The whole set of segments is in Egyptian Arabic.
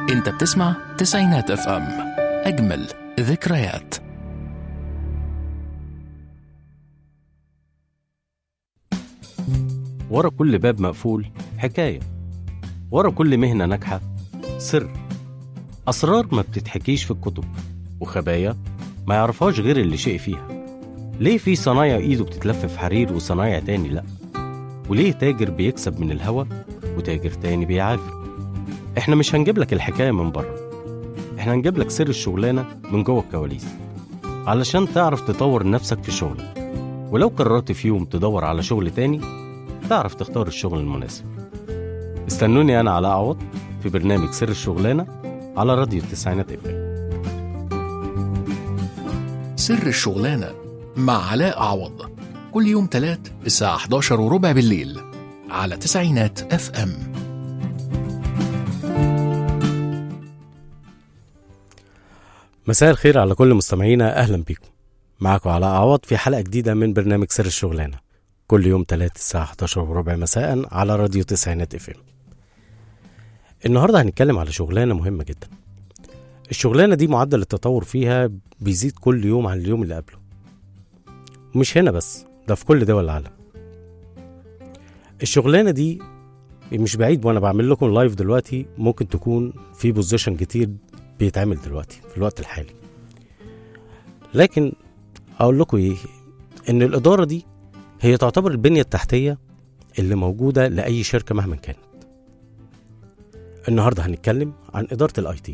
انت بتسمع تسعينات اف ام اجمل ذكريات ورا كل باب مقفول حكاية ورا كل مهنة ناجحة سر أسرار ما بتتحكيش في الكتب وخبايا ما يعرفهاش غير اللي شيء فيها ليه في صنايع إيده بتتلف في حرير وصنايع تاني لأ وليه تاجر بيكسب من الهوا وتاجر تاني بيعافر احنا مش هنجيب لك الحكاية من بره احنا هنجيب لك سر الشغلانة من جوه الكواليس علشان تعرف تطور نفسك في شغلك ولو قررت في يوم تدور على شغل تاني تعرف تختار الشغل المناسب استنوني أنا على أعوض في برنامج سر الشغلانة على راديو التسعينات اف سر الشغلانة مع علاء عوض كل يوم تلات الساعة 11 وربع بالليل على تسعينات اف ام مساء الخير على كل مستمعينا أهلا بيكم معكم علاء عوض في حلقة جديدة من برنامج سر الشغلانة كل يوم تلات الساعة 11 وربع مساء على راديو تسعينات اف ام النهاردة هنتكلم على شغلانة مهمة جدا الشغلانة دي معدل التطور فيها بيزيد كل يوم عن اليوم اللي قبله ومش هنا بس ده في كل دول العالم الشغلانة دي مش بعيد وانا بعمل لكم لايف دلوقتي ممكن تكون في بوزيشن كتير بيتعمل دلوقتي في الوقت الحالي لكن اقول لكم ايه ان الاداره دي هي تعتبر البنيه التحتيه اللي موجوده لاي شركه مهما كانت النهارده هنتكلم عن اداره الاي تي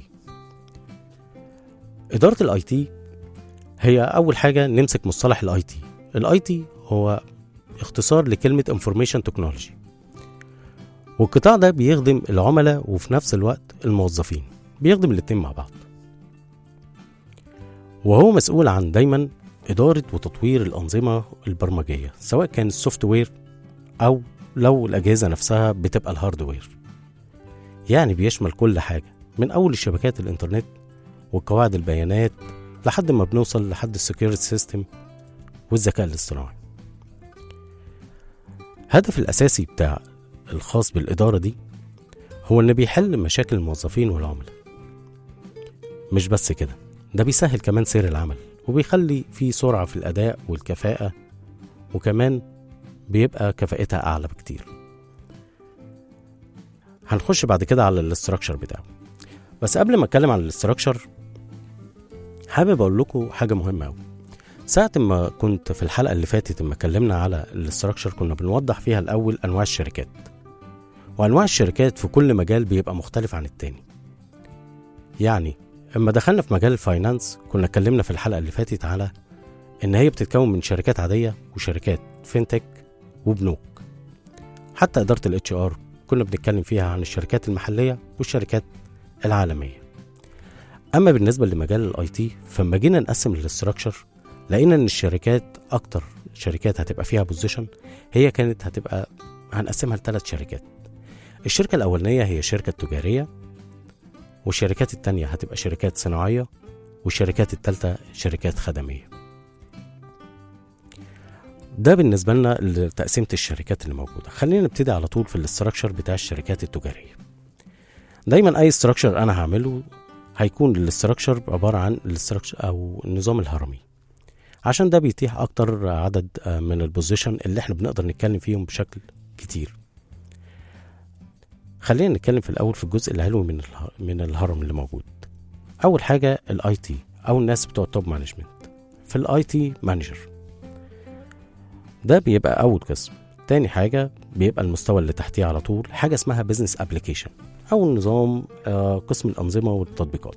اداره الاي تي هي اول حاجه نمسك مصطلح الاي تي الاي تي هو اختصار لكلمه انفورميشن تكنولوجي والقطاع ده بيخدم العملاء وفي نفس الوقت الموظفين بيخدم الاتنين مع بعض وهو مسؤول عن دايما إدارة وتطوير الأنظمة البرمجية سواء كان السوفت وير أو لو الأجهزة نفسها بتبقى الهاردوير يعني بيشمل كل حاجة من أول شبكات الإنترنت وقواعد البيانات لحد ما بنوصل لحد السكيورتي سيستم والذكاء الاصطناعي الهدف الأساسي بتاع الخاص بالإدارة دي هو إنه بيحل مشاكل الموظفين والعملاء مش بس كده ده بيسهل كمان سير العمل وبيخلي في سرعة في الأداء والكفاءة وكمان بيبقى كفاءتها أعلى بكتير هنخش بعد كده على الاستراكشر بتاعه بس قبل ما اتكلم عن الاستراكشر حابب اقول لكم حاجه مهمه قوي ساعة ما كنت في الحلقة اللي فاتت لما اتكلمنا على الاستراكشر كنا بنوضح فيها الأول أنواع الشركات وأنواع الشركات في كل مجال بيبقى مختلف عن التاني يعني اما دخلنا في مجال الفاينانس كنا اتكلمنا في الحلقة اللي فاتت على إن هي بتتكون من شركات عادية وشركات فينتك وبنوك حتى إدارة الاتش ار كنا بنتكلم فيها عن الشركات المحلية والشركات العالمية أما بالنسبة لمجال الاي تي فلما جينا نقسم الاستراكشر لقينا إن الشركات أكتر شركات هتبقى فيها بوزيشن هي كانت هتبقى هنقسمها لثلاث شركات الشركة الأولانية هي شركة تجارية والشركات التانية هتبقى شركات صناعية والشركات التالتة شركات خدمية ده بالنسبة لنا لتقسيمة الشركات اللي موجودة خلينا نبتدي على طول في الاستراكشر بتاع الشركات التجارية دايما أي استراكشر أنا هعمله هيكون الاستراكشر عبارة عن الاستراكشر أو النظام الهرمي عشان ده بيتيح أكتر عدد من البوزيشن اللي احنا بنقدر نتكلم فيهم بشكل كتير خلينا نتكلم في الاول في الجزء العلوي من اله- من الهرم اللي موجود اول حاجه الاي تي او الناس بتوع التوب مانجمنت في الاي تي مانجر ده بيبقى اول قسم تاني حاجه بيبقى المستوى اللي تحتيه على طول حاجه اسمها بزنس ابلكيشن او النظام آه، قسم الانظمه والتطبيقات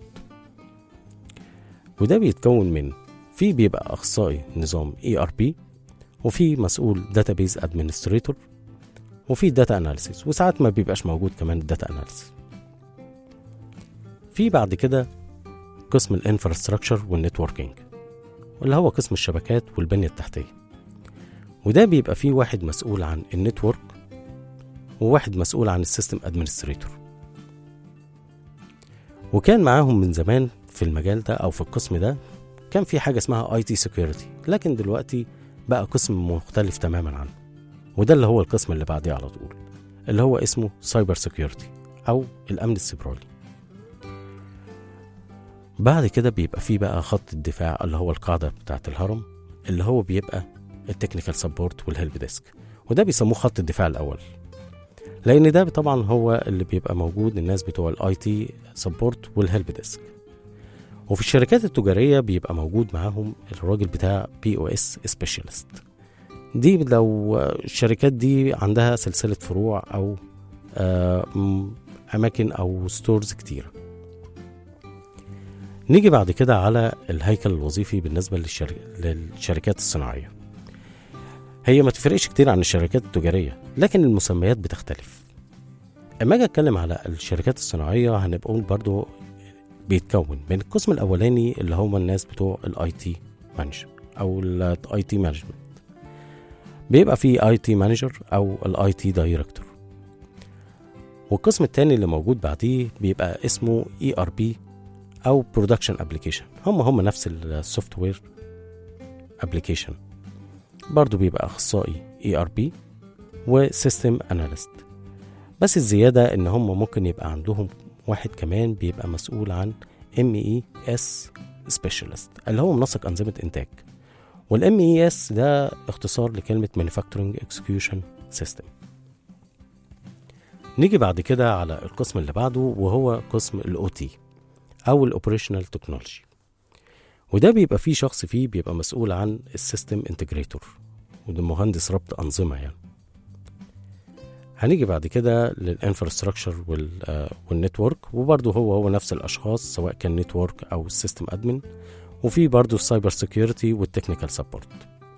وده بيتكون من في بيبقى اخصائي نظام اي ار بي وفي مسؤول داتابيز ادمنستريتور وفي داتا اناليسيس وساعات ما بيبقاش موجود كمان الداتا اناليسيس في بعد كده قسم الانفراستراكشر والنتوركينج واللي هو قسم الشبكات والبنية التحتية وده بيبقى فيه واحد مسؤول عن النتورك وواحد مسؤول عن السيستم ادمنستريتور وكان معاهم من زمان في المجال ده او في القسم ده كان في حاجه اسمها اي تي سكيورتي لكن دلوقتي بقى قسم مختلف تماما عنه وده اللي هو القسم اللي بعديه على طول اللي هو اسمه سايبر سيكيورتي او الامن السيبراني بعد كده بيبقى فيه بقى خط الدفاع اللي هو القاعدة بتاعة الهرم اللي هو بيبقى التكنيكال سبورت والهيلب ديسك وده بيسموه خط الدفاع الأول لأن ده طبعا هو اللي بيبقى موجود الناس بتوع الاي تي سبورت والهيلب ديسك وفي الشركات التجارية بيبقى موجود معاهم الراجل بتاع بي او اس سبيشالست دي لو الشركات دي عندها سلسلة فروع أو آه، م- أماكن أو ستورز كتيرة نيجي بعد كده على الهيكل الوظيفي بالنسبة للشر... للشركات الصناعية هي ما تفرقش كتير عن الشركات التجارية لكن المسميات بتختلف اما اجي اتكلم على الشركات الصناعية هنبقى نقول برضو بيتكون من القسم الاولاني اللي هم الناس بتوع الاي تي مانجر او الاي تي مانجمنت بيبقى فيه اي تي مانجر او الاي تي دايركتور والقسم التاني اللي موجود بعديه بيبقى اسمه اي ار بي او برودكشن ابلكيشن هم هم نفس السوفت وير ابلكيشن برضو بيبقى اخصائي اي ار بي وسيستم اناليست بس الزياده ان هم ممكن يبقى عندهم واحد كمان بيبقى مسؤول عن ام اي اس سبيشالست اللي هو منسق انظمه انتاج والام اي اس ده اختصار لكلمه مانيفاكتورنج اكسكيوشن سيستم نيجي بعد كده على القسم اللي بعده وهو قسم الاو تي او الاوبريشنال تكنولوجي وده بيبقى فيه شخص فيه بيبقى مسؤول عن السيستم انتجريتور وده مهندس ربط انظمه يعني هنيجي بعد كده للانفراستراكشر والنتورك وبرضه هو هو نفس الاشخاص سواء كان نتورك او السيستم ادمن وفي برضه السايبر سيكيورتي والتكنيكال سبورت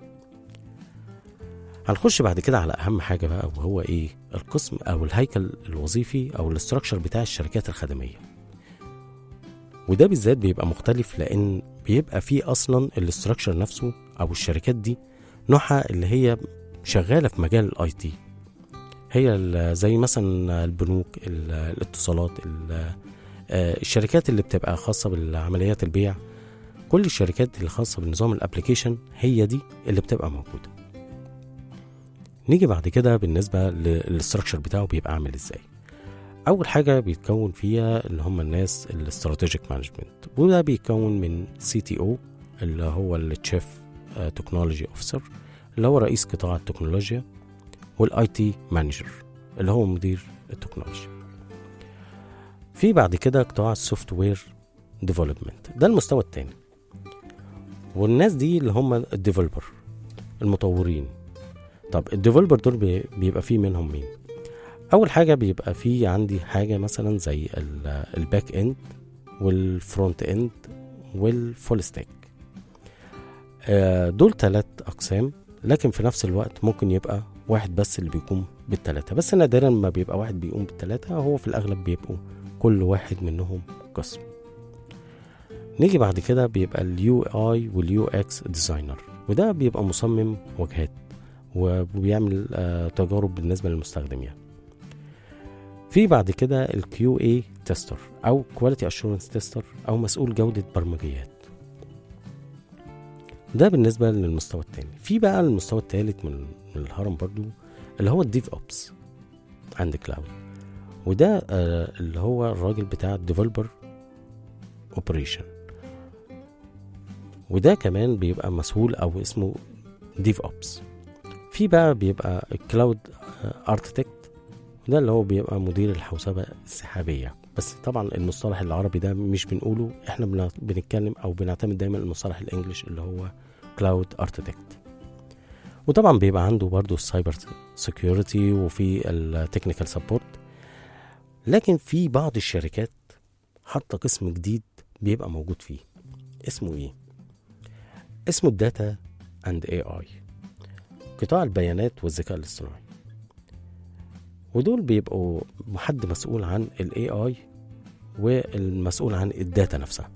هنخش بعد كده على اهم حاجه بقى وهو ايه القسم او الهيكل الوظيفي او الاستراكشر بتاع الشركات الخدميه وده بالذات بيبقى مختلف لان بيبقى فيه اصلا الاستراكشر نفسه او الشركات دي نوعها اللي هي شغاله في مجال الاي تي هي ال- زي مثلا البنوك ال- الاتصالات ال- آه، الشركات اللي بتبقى خاصه بالعمليات البيع كل الشركات اللي خاصه بنظام الابلكيشن هي دي اللي بتبقى موجوده نيجي بعد كده بالنسبه للاستراكشر بتاعه بيبقى عامل ازاي اول حاجه بيتكون فيها اللي هم الناس الاستراتيجيك مانجمنت وده بيتكون من سي تي او اللي هو التشيف تكنولوجي اوفيسر اللي هو رئيس قطاع التكنولوجيا والاي تي مانجر اللي هو مدير التكنولوجيا في بعد كده قطاع السوفت وير ديفلوبمنت ده المستوى الثاني والناس دي اللي هم الديفلوبر المطورين طب الديفلوبر دول بي- بيبقى فيه منهم مين اول حاجه بيبقى فيه عندي حاجه مثلا زي ال- الباك اند والفرونت اند والفول ستاك آه، دول ثلاث اقسام لكن في نفس الوقت ممكن يبقى واحد بس اللي بيقوم بالثلاثه بس نادرا ما بيبقى واحد بيقوم بالثلاثه هو في الاغلب بيبقوا كل واحد منهم قسم نيجي بعد كده بيبقى اليو اي واليو اكس ديزاينر وده بيبقى مصمم واجهات وبيعمل آه، تجارب بالنسبه للمستخدم يعني في بعد كده الكيو اي تيستر او كواليتي اشورنس تيستر او مسؤول جوده برمجيات ده بالنسبه للمستوى الثاني في بقى المستوى الثالث من من الهرم برضو اللي هو الديف اوبس عند كلاود وده آه، اللي هو الراجل بتاع الديفلوبر اوبريشن وده كمان بيبقى مسؤول او اسمه ديف اوبس في بقى بيبقى الكلاود اركتكت ده اللي هو بيبقى مدير الحوسبة السحابية بس طبعا المصطلح العربي ده مش بنقوله احنا بن- بنتكلم او بنعتمد دايما المصطلح الانجليش اللي هو كلاود اركتكت وطبعا بيبقى عنده برضو السايبر سيكيورتي وفي التكنيكال سبورت لكن في بعض الشركات حاطه قسم جديد بيبقى موجود فيه اسمه ايه اسمه الداتا اند اي اي قطاع البيانات والذكاء الاصطناعي ودول بيبقوا حد مسؤول عن الاي اي والمسؤول عن الداتا نفسها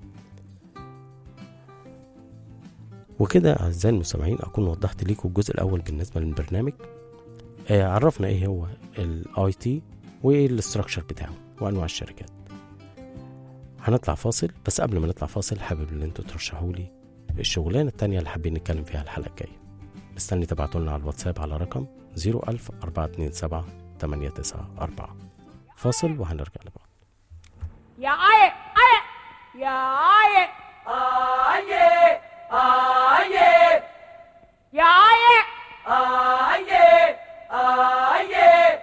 وكده اعزائي المستمعين اكون وضحت لكم الجزء الاول بالنسبه للبرنامج آه عرفنا ايه هو الاي تي وايه الاستراكشر بتاعه وانواع الشركات هنطلع فاصل بس قبل ما نطلع فاصل حابب ان انتوا ترشحوا لي الشغلانه التانية اللي حابين نتكلم فيها الحلقه الجايه مستني تبعتوا لنا على الواتساب على رقم 01000 427 894 فاصل وهنرجع لبعض يا آية آية يا عايق عايق عايق يا عايق عايق عايق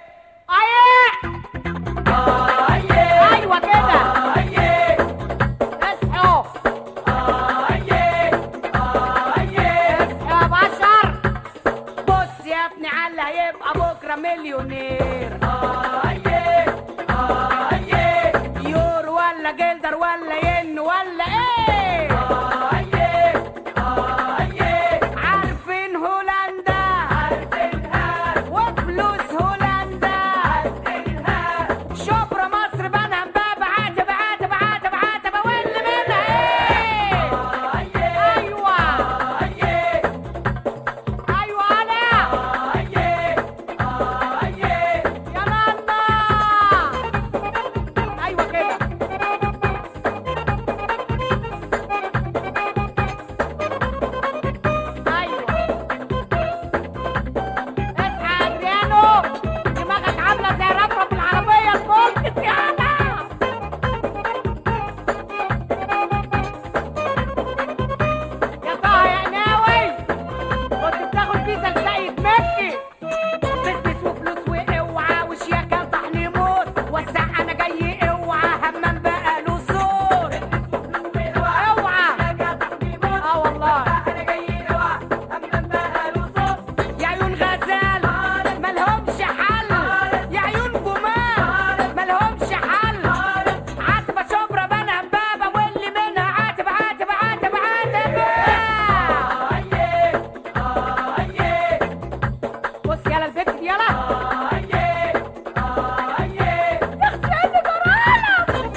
عايق ايوه كده اصحوا اصحوا يا بشر بص يا ابني على هيبقى بكره مليونير يورو ولا جلدر ولا ين ولا ايه عارفين هولندا وفلوس هولندا شبرا مصر بنها مبابة عاتب عاتب عاتب عاتب واللي منها ايه ايوه ايوه انا يا ماما ايوه كده ايوه اصحى ادريانو دماغك عامله زي رفرف العربيه الفولكس يا انا يا طه يا ناوي كنت بتاخد فيزا لسيد مكي بزنس وفلوس واوعى وشياكه طحن موت وسع انا جاي اوعى همام بقى له صوت اوعى اه والله يا عيون غزال ملهمش حل يا عيون جمال ملهمش حل عاتبة شبرا بنها مبابة واللي منها عاتب عاتب عاتب عاتب بص يلا البت دي يلا اغسلني جرالة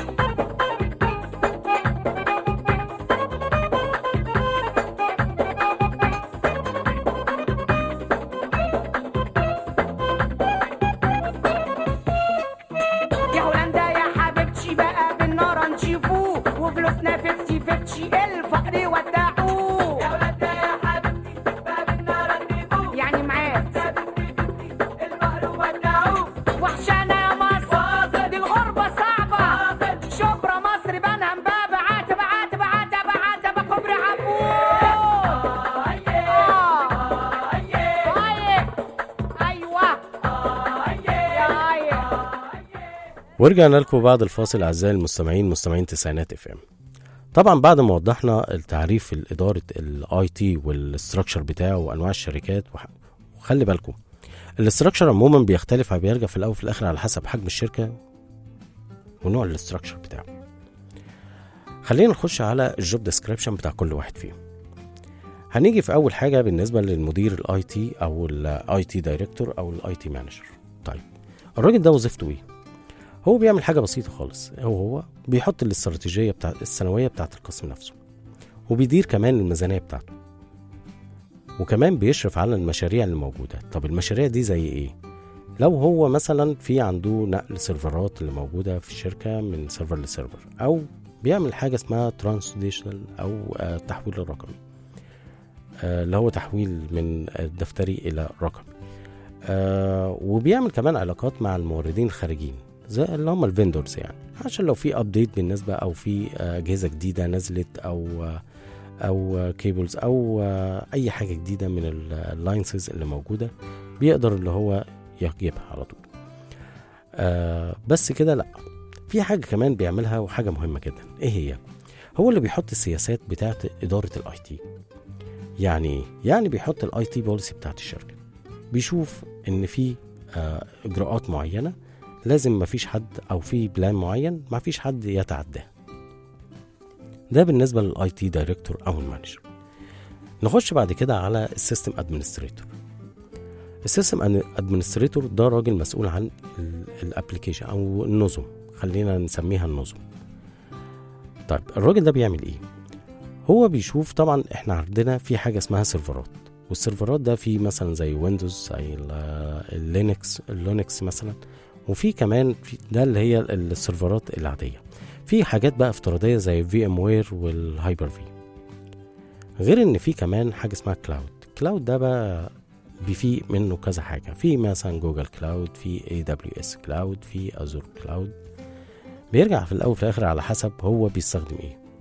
يا هولندا يا حبيبتي بقى بالنار نشوفوه وفلوسنا فيفتي فيفتي الفقر ودعوه يا هولندا يا حبيبتي بقى بالنار نشوفوه يعني معاك الفقر ودعوه وحشانا يا مصر دي الغربة صعبة شبرا مصر بنها مبابة عاتب عاتب عاتب عاتب كبري عبود ايوه يا عايق ورجعنا لكم بعد الفاصل اعزائي المستمعين مستمعين تسعينات اف ام طبعا بعد ما وضحنا التعريف الاداره الاي تي والاستراكشر بتاعه وانواع الشركات وح- وخلي بالكم الاستراكشر عموما بيختلف بيرجع في الاول وفي الاخر على حسب حجم الشركه ونوع الاستراكشر بتاعه خلينا نخش على الجوب ديسكريبشن بتاع كل واحد فيهم هنيجي في اول حاجه بالنسبه للمدير الاي تي او الاي تي دايركتور او الاي تي مانجر طيب الراجل ده وظيفته ايه هو بيعمل حاجه بسيطه خالص هو هو بيحط الاستراتيجيه بتاع السنويه بتاعه القسم نفسه وبيدير كمان الميزانيه بتاعته وكمان بيشرف على المشاريع اللي موجوده طب المشاريع دي زي ايه لو هو مثلا في عنده نقل سيرفرات اللي موجوده في الشركه من سيرفر لسيرفر او بيعمل حاجه اسمها ترانسليشنال او آه، التحويل الرقمي آه، اللي هو تحويل من الدفتري الى رقمي آه وبيعمل كمان علاقات مع الموردين الخارجيين زي اللي هم الفيندورز يعني عشان لو في ابديت بالنسبه او في آه، اجهزه جديده نزلت او آه، او كيبلز او آه، اي حاجه جديده من اللاينسز اللي موجوده بيقدر اللي هو يجيبها على طول آه بس كده لا في حاجه كمان بيعملها وحاجه مهمه جدا ايه هي هو اللي بيحط السياسات بتاعه اداره الاي تي يعني إيه؟ يعني بيحط الاي تي بوليسي بتاعه الشركه بيشوف ان في آه اجراءات معينه لازم مفيش حد او في بلان معين مفيش حد يتعداه ده بالنسبه للاي تي دايركتور او المانجر نخش بعد كده على السيستم ادمنستريتور السيستم ادمنستريتور ده راجل مسؤول عن الابلكيشن او النظم خلينا نسميها النظم طيب الراجل ده بيعمل ايه هو بيشوف طبعا احنا عندنا في حاجه اسمها سيرفرات والسيرفرات ده في مثلا زي ويندوز زي اللينكس اللينكس مثلا وفي كمان في ده اللي هي السيرفرات العاديه في حاجات بقى افتراضيه زي في ام وير والهايبر في غير ان في كمان حاجه اسمها كلاود كلاود ده بقى في منه كذا حاجه في مثلا جوجل كلاود في اي دبليو اس كلاود في ازور كلاود بيرجع في الاول وفي الاخر على حسب هو بيستخدم ايه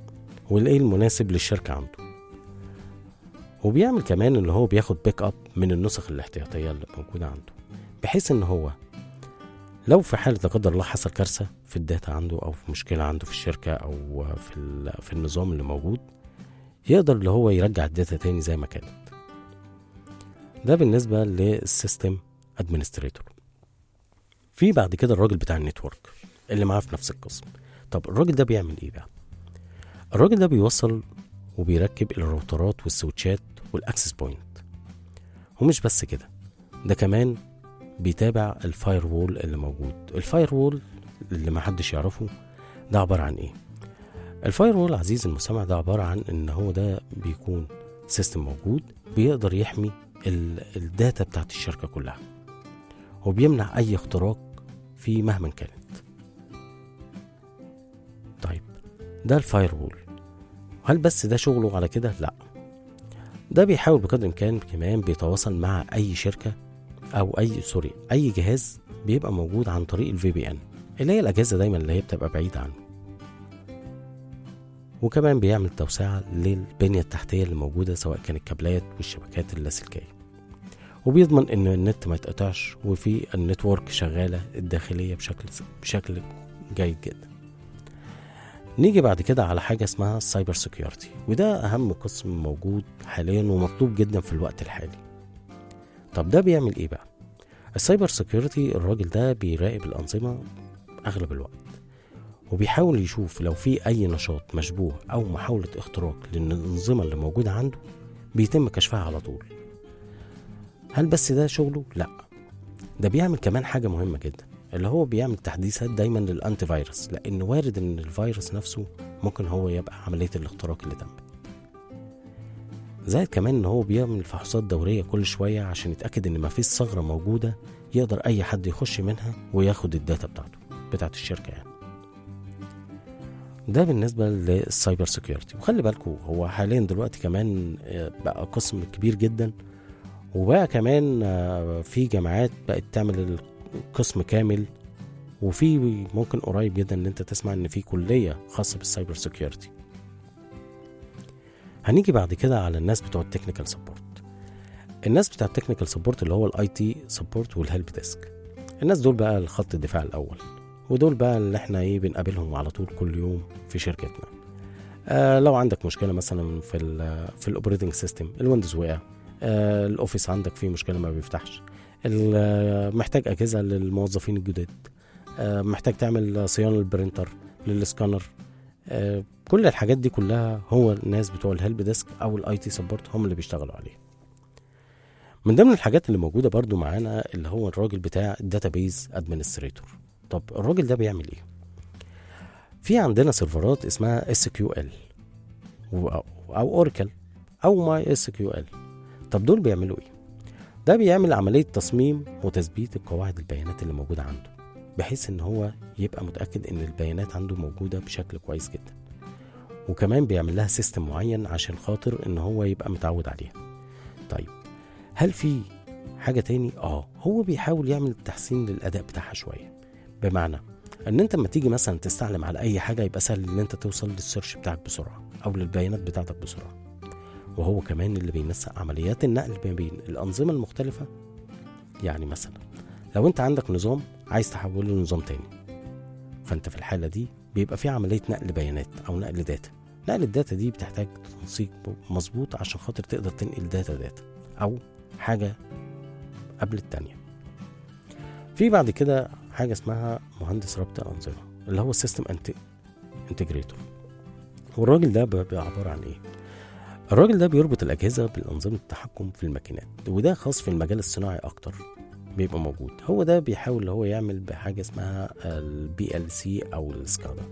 والايه المناسب للشركه عنده وبيعمل كمان ان هو بياخد باك اب من النسخ الاحتياطيه اللي موجوده عنده بحيث ان هو لو في حاله لا قدر الله حصل كارثه في الداتا عنده او في مشكله عنده في الشركه او في ال- في النظام اللي موجود يقدر اللي هو يرجع الداتا تاني زي ما كانت ده بالنسبه للسيستم ادمنستريتور في بعد كده الراجل بتاع النتورك اللي معاه في نفس القسم طب الراجل ده بيعمل ايه بقى الراجل ده بيوصل وبيركب الراوترات والسويتشات والاكسس بوينت ومش بس كده ده كمان بيتابع الفاير وول اللي موجود الفاير وول اللي ما حدش يعرفه ده عبارة عن ايه الفاير وول عزيزي المستمع ده عبارة عن ان هو ده بيكون سيستم موجود بيقدر يحمي ال- الداتا بتاعت الشركة كلها وبيمنع اي اختراق فيه مهما كانت طيب ده الفاير وول هل بس ده شغله على كده لا ده بيحاول بقدر الامكان كمان بيتواصل مع اي شركه او اي سوري اي جهاز بيبقى موجود عن طريق الفي بي ان اللي هي الاجهزه دايما اللي هي بتبقى بعيده عنه وكمان بيعمل توسعه للبنيه التحتيه اللي موجوده سواء كانت الكابلات والشبكات اللاسلكيه وبيضمن ان النت ما يتقطعش وفي النتورك شغاله الداخليه بشكل بشكل جيد جدا نيجي بعد كده على حاجه اسمها السايبر سيكيورتي وده اهم قسم موجود حاليا ومطلوب جدا في الوقت الحالي طب ده بيعمل ايه بقى السايبر سيكيورتي الراجل ده بيراقب الانظمه اغلب الوقت وبيحاول يشوف لو في اي نشاط مشبوه او محاوله اختراق للانظمه اللي موجوده عنده بيتم كشفها على طول هل بس ده شغله لا ده بيعمل كمان حاجه مهمه جدا اللي هو بيعمل تحديثات دايما للانتي فيروس لان وارد ان الفيروس نفسه ممكن هو يبقى عمليه الاختراق اللي تم زائد كمان ان هو بيعمل فحوصات دوريه كل شويه عشان يتاكد ان مفيش ثغره موجوده يقدر اي حد يخش منها وياخد الداتا بتاعته بتاعت الشركه يعني ده بالنسبه للسايبر سيكيورتي وخلي بالكم هو حاليا دلوقتي كمان آه، بقى قسم كبير جدا وبقى كمان آه، في جامعات بقت تعمل القسم كامل وفي ممكن قريب جدا ان انت تسمع ان في كليه خاصه بالسايبر سيكيورتي هنيجي بعد كده على الناس بتوع التكنيكال سبورت الناس بتوع التكنيكال سبورت اللي هو الاي تي سبورت والهيلب ديسك الناس دول بقى الخط الدفاع الاول ودول بقى اللي احنا ايه بنقابلهم على طول كل يوم في شركتنا آه لو عندك مشكله مثلا في ال في الاوبريتنج سيستم الويندوز وقع آه الاوفيس عندك فيه مشكله ما بيفتحش ال- آه، محتاج اجهزه للموظفين الجدد آه، محتاج تعمل صيانه للبرينتر للسكانر آه، كل الحاجات دي كلها هو الناس بتوع الهيلب ديسك او الاي تي سبورت هم اللي بيشتغلوا عليها من ضمن الحاجات اللي موجوده برضو معانا اللي هو الراجل بتاع الداتابيز ادمنستريتور طب الراجل ده بيعمل ايه في عندنا سيرفرات اسمها اس كيو ال او اوراكل او ماي اس كيو ال طب دول بيعملوا ايه ده بيعمل عمليه تصميم وتثبيت القواعد البيانات اللي موجوده عنده بحيث ان هو يبقى متاكد ان البيانات عنده موجوده بشكل كويس جدا وكمان بيعمل لها سيستم معين عشان خاطر ان هو يبقى متعود عليها طيب هل في حاجه تاني اه هو بيحاول يعمل تحسين للاداء بتاعها شويه بمعنى ان انت لما تيجي مثلا تستعلم على اي حاجه يبقى سهل ان انت توصل للسيرش بتاعك بسرعه او للبيانات بتاعتك بسرعه وهو كمان اللي بينسق عمليات النقل ما بين الانظمه المختلفه يعني مثلا لو انت عندك نظام عايز تحوله لنظام تاني فانت في الحاله دي بيبقى في عمليه نقل بيانات او نقل داتا نقل الداتا دي بتحتاج تنسيق مظبوط عشان خاطر تقدر تنقل داتا داتا او حاجه قبل التانية في بعد كده حاجه اسمها مهندس ربط الانظمه اللي هو السيستم انتجريتور والراجل ده بيبقى عباره عن ايه الراجل ده بيربط الاجهزه بالانظمه التحكم في الماكينات وده خاص في المجال الصناعي اكتر بيبقى موجود هو ده بيحاول اللي هو يعمل بحاجه اسمها البي ال سي او السكادا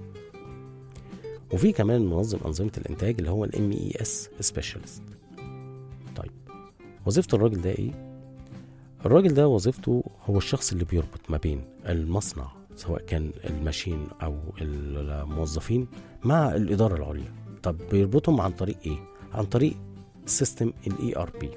وفي كمان منظم انظمه الانتاج اللي هو الام اي اس سبيشالست طيب وظيفه الراجل ده ايه الراجل ده وظيفته هو الشخص اللي بيربط ما بين المصنع سواء كان الماشين او الموظفين مع الاداره العليا طب بيربطهم عن طريق ايه عن طريق سيستم الاي ار بي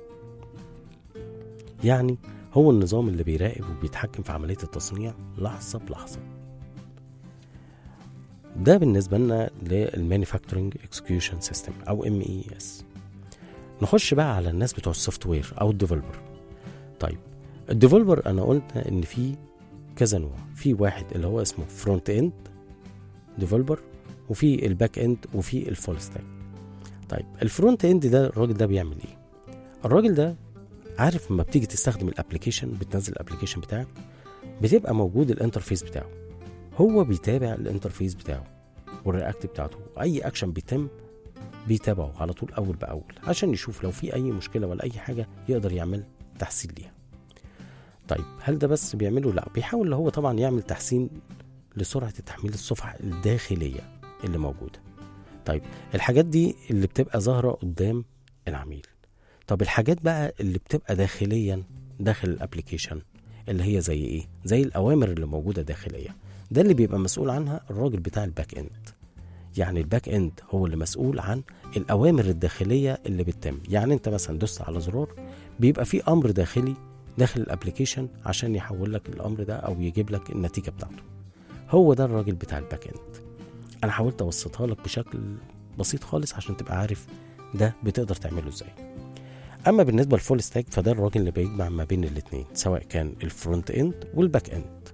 يعني هو النظام اللي بيراقب وبيتحكم في عمليه التصنيع لحظه بلحظه ده بالنسبه لنا للمانيفاكتورنج اكسكيوشن سيستم او ام اي اس نخش بقى على الناس بتوع السوفت وير او الديفلوبر طيب الديفلوبر انا قلت ان في كذا نوع في واحد اللي هو اسمه فرونت اند ديفلوبر وفي الباك اند وفي الفول ستاك طيب الفرونت اند ده الراجل ده بيعمل ايه الراجل ده عارف لما بتيجي تستخدم الابلكيشن بتنزل الابلكيشن بتاعك بتبقى موجود الانترفيس بتاعه هو بيتابع الانترفيس بتاعه والرياكت بتاعته اي اكشن بيتم بيتابعه على طول اول باول عشان يشوف لو في اي مشكله ولا اي حاجه يقدر يعمل تحسين ليها طيب هل ده بس بيعمله لا بيحاول اللي هو طبعا يعمل تحسين لسرعه تحميل الصفحه الداخليه اللي موجوده طيب الحاجات دي اللي بتبقى ظاهره قدام العميل طب الحاجات بقى اللي بتبقى داخليا داخل الابلكيشن اللي هي زي ايه زي الاوامر اللي موجوده داخليه ده اللي بيبقى مسؤول عنها الراجل بتاع الباك اند يعني الباك اند هو اللي مسؤول عن الاوامر الداخليه اللي بتتم يعني انت مثلا دوست على زرار بيبقى في امر داخلي داخل الابلكيشن عشان يحول لك الامر ده او يجيب لك النتيجه بتاعته هو ده الراجل بتاع الباك اند انا حاولت ابسطها لك بشكل بسيط خالص عشان تبقى عارف ده بتقدر تعمله ازاي اما بالنسبه للفول ستاك فده الراجل اللي بيجمع ما بين الاثنين سواء كان الفرونت اند والباك اند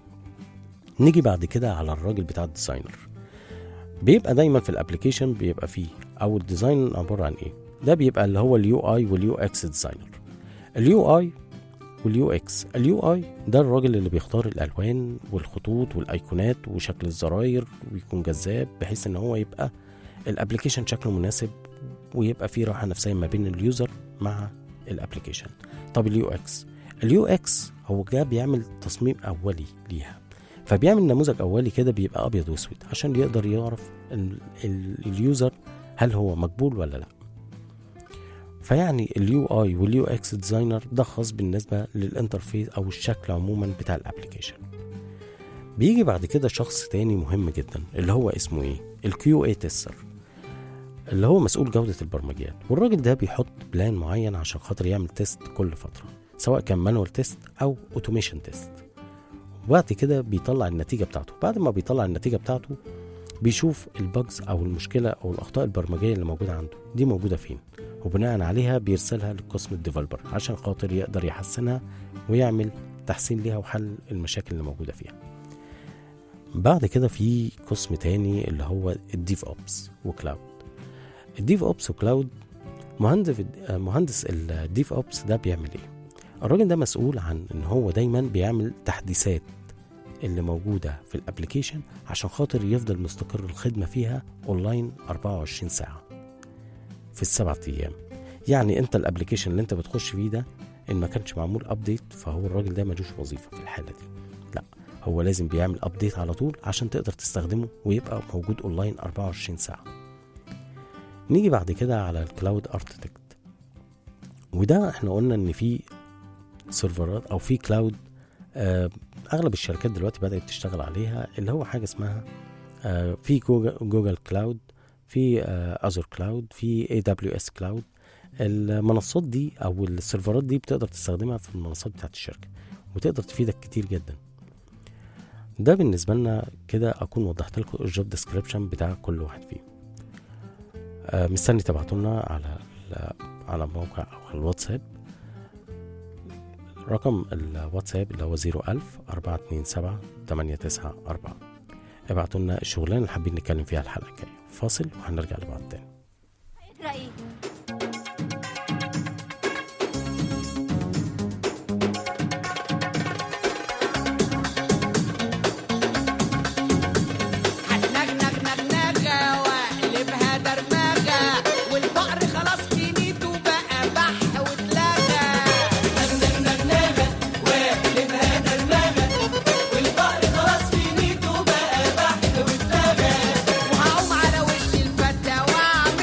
نيجي بعد كده على الراجل بتاع الديزاينر بيبقى دايما في الابلكيشن بيبقى فيه او الديزاين عباره عن ايه ده بيبقى اللي هو اليو اي واليو اكس ديزاينر اليو اي واليو اكس اليو اي ده الراجل اللي بيختار الالوان والخطوط والايقونات وشكل الزراير ويكون جذاب بحيث ان هو يبقى الابلكيشن شكله مناسب ويبقى فيه راحه نفسيه ما بين اليوزر مع الابلكيشن طب اليو اكس اليو اكس هو جه بيعمل تصميم اولي ليها فبيعمل نموذج اولي كده بيبقى ابيض واسود عشان يقدر يعرف ال- ال- اليوزر هل هو مقبول ولا لا فيعني اليو اي واليو اكس ديزاينر ده خاص بالنسبه للانترفيس او الشكل عموما بتاع الابلكيشن بيجي بعد كده شخص تاني مهم جدا اللي هو اسمه ايه الكيو اي تيستر اللي هو مسؤول جودة البرمجيات والراجل ده بيحط بلان معين عشان خاطر يعمل تيست كل فترة سواء كان مانوال تيست أو اوتوميشن تيست وبعد كده بيطلع النتيجة بتاعته بعد ما بيطلع النتيجة بتاعته بيشوف البجز أو المشكلة أو الأخطاء البرمجية اللي موجودة عنده دي موجودة فين وبناء عليها بيرسلها لقسم الديفلوبر عشان خاطر يقدر يحسنها ويعمل تحسين ليها وحل المشاكل اللي موجودة فيها بعد كده في قسم تاني اللي هو الديف اوبس وكلاود الديف اوبس وكلاود مهندس مهندس الديف اوبس ده بيعمل ايه الراجل ده مسؤول عن ان هو دايما بيعمل تحديثات اللي موجوده في الابلكيشن عشان خاطر يفضل مستقر الخدمه فيها اونلاين 24 ساعه في السبعة ايام يعني انت الابلكيشن اللي انت بتخش فيه ده ان ما كانش معمول ابديت فهو الراجل ده ملوش وظيفه في الحاله دي لا هو لازم بيعمل ابديت على طول عشان تقدر تستخدمه ويبقى موجود اونلاين 24 ساعه نيجي بعد كده على الكلاود اركتكت وده احنا قلنا ان في سيرفرات او في كلاود آه اغلب الشركات دلوقتي بدات تشتغل عليها اللي هو حاجه اسمها آه في جوجل, جوجل كلاود في ازر كلاود في اي دبليو اس كلاود المنصات دي او السيرفرات دي بتقدر تستخدمها في المنصات بتاعت الشركه وتقدر تفيدك كتير جدا ده بالنسبه لنا كده اكون وضحت لكم الجوب ديسكريبشن بتاع كل واحد فيهم آه مستني تبعتوا لنا على على موقع او على الواتساب رقم الواتساب اللي هو 01000 427 894 ابعتوا لنا الشغلانه اللي حابين نتكلم فيها الحلقه الجايه فاصل وهنرجع لبعض تاني رأيي هتنجنج نجنجة واقلبها درمجة والفقر خلاص في نيته بقى بح واتلغى نجنج نجنجة واقلبها درمجة والفقر خلاص في نيته بقى بح واتلغى وهقوم على وش الفتى واعمل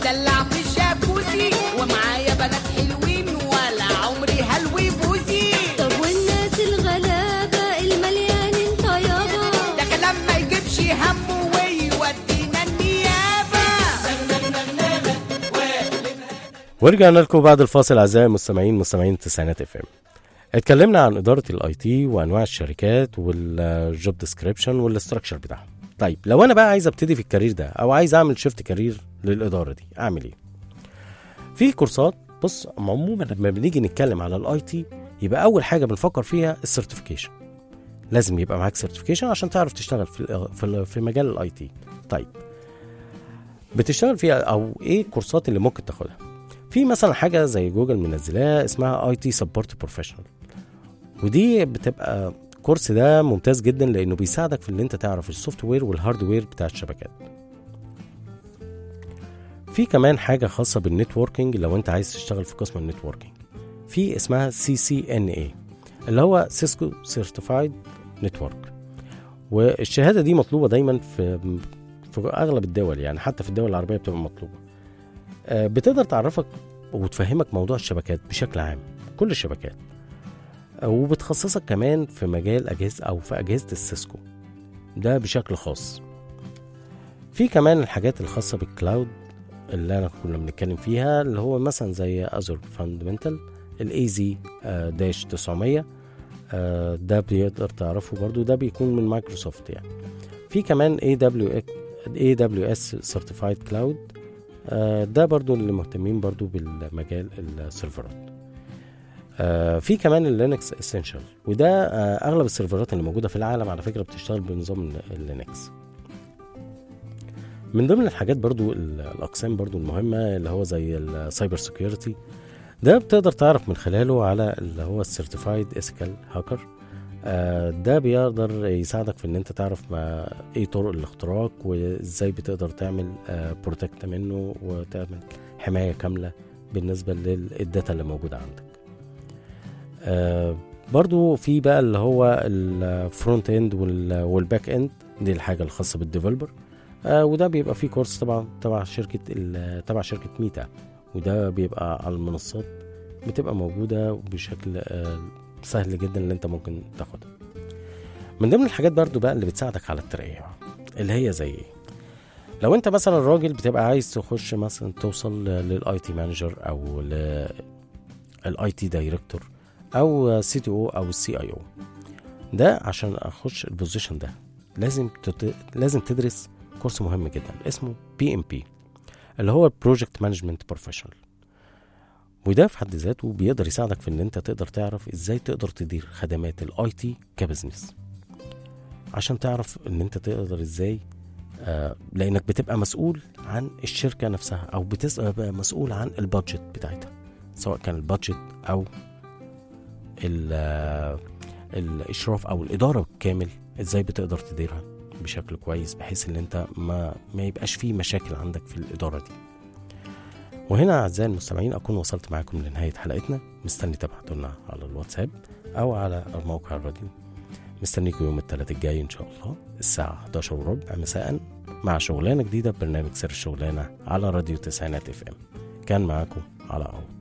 اتدلع في الجاكوزي ومعايا بنات حلوين ولا عمري هلوي بوزي طب والناس الغلابة المليانين طيابة ده كلام ما يجيبش همه ويودينا النيابة ورجعنا لكم بعد الفاصل اعزائي المستمعين مستمعين التسعينات اف ام اتكلمنا عن اداره الاي تي وانواع الشركات والجوب ديسكريبشن والاستراكشر بتاعهم طيب لو انا بقى عايز ابتدي في الكارير ده او عايز اعمل شيفت كارير للاداره دي اعمل ايه في كورسات بص عموما لما بنيجي نتكلم على الاي تي يبقى اول حاجه بنفكر فيها السيرتيفيكيشن لازم يبقى معاك سيرتيفيكيشن عشان تعرف تشتغل في في, في مجال الاي تي طيب بتشتغل فيها او ايه الكورسات اللي ممكن تاخدها في مثلا حاجه زي جوجل منزلاها اسمها اي تي سبورت بروفيشنال ودي بتبقى الكورس ده ممتاز جدا لانه بيساعدك في ان انت تعرف السوفت وير والهاردوير بتاع الشبكات في كمان حاجه خاصه بالنتوركينج لو انت عايز تشتغل في قسم النتوركينج في اسمها سي سي ان اي اللي هو سيسكو سيرتيفايد نتورك والشهاده دي مطلوبه دايما في في اغلب الدول يعني حتى في الدول العربيه بتبقى مطلوبه آه، بتقدر تعرفك وتفهمك موضوع الشبكات بشكل عام كل الشبكات آه، وبتخصصك كمان في مجال أجهزة أو في أجهزة السيسكو ده بشكل خاص في كمان الحاجات الخاصة بالكلاود اللي أنا كنا بنتكلم فيها اللي هو مثلا زي أزور فاندمنتال الاي زي داش 900 آه، ده بيقدر تعرفه برضو ده بيكون من مايكروسوفت يعني في كمان اي دبليو اي دبليو اس سيرتيفايد كلاود ده برضو اللي مهتمين برضو بالمجال السيرفرات آه، في كمان اللينكس اسينشال وده آه، اغلب السيرفرات اللي موجوده في العالم على فكره بتشتغل بنظام اللينكس من ضمن الحاجات برضو ال- الاقسام برضو المهمه اللي هو زي السايبر سيكيورتي ده بتقدر تعرف من خلاله على اللي هو السيرتيفايد اسكال هاكر ده بيقدر يساعدك في ان انت تعرف ما ايه طرق الاختراق وازاي بتقدر تعمل بروتكت منه وتعمل حمايه كامله بالنسبه للداتا اللي موجوده عندك آه، برضو في بقى اللي هو الفرونت اند والباك اند دي الحاجه الخاصه بالديفلوبر آه، وده بيبقى فيه كورس طبعا تبع شركه ال- تبع شركه ميتا وده بيبقى على المنصات بتبقى موجوده بشكل آه، سهل جدا اللي انت ممكن تاخدها من ضمن الحاجات برضو بقى اللي بتساعدك على الترقية اللي هي زي ايه لو انت مثلا راجل بتبقى عايز تخش مثلا توصل للاي تي مانجر او للاي تي دايركتور او سي تي او او السي اي او ده عشان اخش البوزيشن ده لازم تت... لازم تدرس كورس مهم جدا اسمه بي ام بي اللي هو بروجكت مانجمنت بروفيشنال وده في حد ذاته بيقدر يساعدك في ان انت تقدر تعرف ازاي تقدر تدير خدمات الاي تي كبزنس عشان تعرف ان انت تقدر ازاي آه لانك بتبقى مسؤول عن الشركه نفسها او بتبقى مسؤول عن البادجت بتاعتها سواء كان البادجت او ال- آه، الاشراف او الاداره بالكامل ازاي بتقدر تديرها بشكل كويس بحيث ان انت ما ما يبقاش فيه مشاكل عندك في الاداره دي وهنا اعزائي المستمعين اكون وصلت معاكم لنهايه حلقتنا مستني تبعتوا لنا على الواتساب او على موقع الراديو مستنيكم يوم الثلاث الجاي ان شاء الله الساعه 11 وربع مساء مع شغلانه جديده ببرنامج سر الشغلانه على راديو تسعينات اف ام كان معاكم على عود